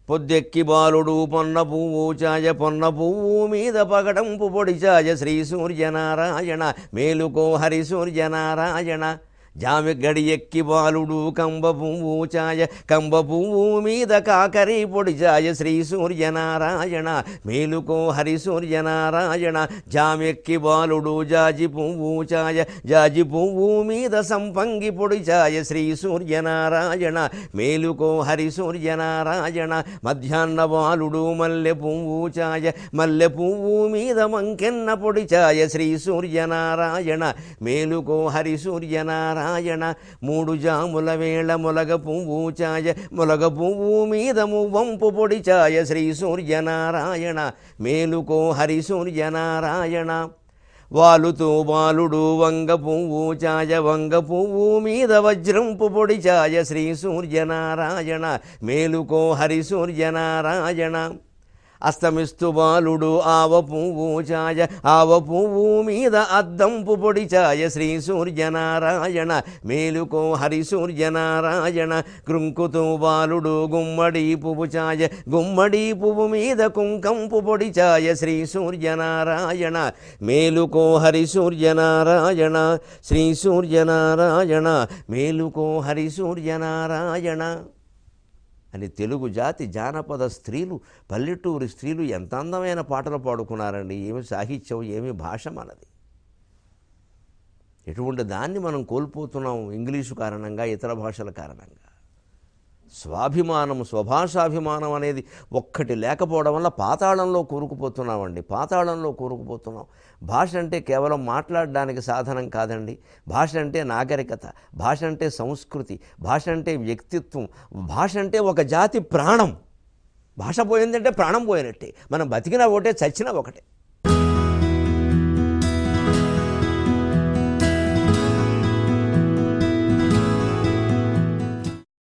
పొద్దెక్కి బాలుడు పొన్న పువ్వు చాయ పొన్న పువ్వు మీద పగడంపు పొడి చాయ శ్రీ సూర్యనారాయణ మేలుకో హరి సూర్యనారాయణ జామి గడి ఎక్కి బాలుడు కంబ పువ్వు చాయ కంబ పువ్వు మీద కాకరి పొడి చాయ శ్రీ సూర్యనారాయణ మేలుకో హరి సూర్యనారాయణ జామెక్కి బాలుడు జాజి పువ్వు చాయ జాజి పువ్వు మీద సంపంగి పొడి చాయ శ్రీ సూర్యనారాయణ మేలుకో హరి సూర్యనారాయణ మధ్యాహ్న బాలుడు మల్లె పువ్వు చాయ మల్లె పువ్వు మీద మంకెన్న పొడి చాయ శ్రీ సూర్యనారాయణ మేలుకో హరి సూర్యనారాయణ మూడు జాముల వేళ మొలగ పువ్వు చాయ మొలగ పువ్వు మీద మువ్వంపు పొడి చాయ శ్రీ సూర్యనారాయణ మేలుకో హరి సూర్యనారాయణ వాలుతో బాలుడు వంగ పువ్వు చాయ వంగ పువ్వు మీద వజ్రంపు పొడి చాయ శ్రీ సూర్యనారాయణ మేలుకో హరి సూర్యనారాయణ అస్తమిస్తు బాలుడు ఆవ పువ్వు చాయ ఆవ పువ్వు మీద అద్దంపు పొడి చాయ శ్రీ సూర్యనారాయణ మేలుకో హరి సూర్యనారాయణ కృంకుతూ బాలుడు గుమ్మడి పువ్వు చాయ గుమ్మడి పువ్వు మీద కుంకంపు పొడి చాయ శ్రీ సూర్యనారాయణ మేలుకో హరి సూర్యనారాయణ శ్రీ సూర్యనారాయణ మేలుకో హరి సూర్యనారాయణ అని తెలుగు జాతి జానపద స్త్రీలు పల్లెటూరి స్త్రీలు ఎంత అందమైన పాటలు పాడుకున్నారండి ఏమి సాహిత్యం ఏమి భాష మనది ఎటువంటి దాన్ని మనం కోల్పోతున్నాం ఇంగ్లీషు కారణంగా ఇతర భాషల కారణంగా స్వాభిమానం స్వభాషాభిమానం అనేది ఒక్కటి లేకపోవడం వల్ల పాతాళంలో కూరుకుపోతున్నామండి పాతాళంలో కూరుకుపోతున్నాం భాష అంటే కేవలం మాట్లాడడానికి సాధనం కాదండి భాష అంటే నాగరికత భాష అంటే సంస్కృతి భాష అంటే వ్యక్తిత్వం భాష అంటే ఒక జాతి ప్రాణం భాష పోయిందంటే ప్రాణం పోయినట్టే మనం బతికినా ఒకటే చచ్చినా ఒకటే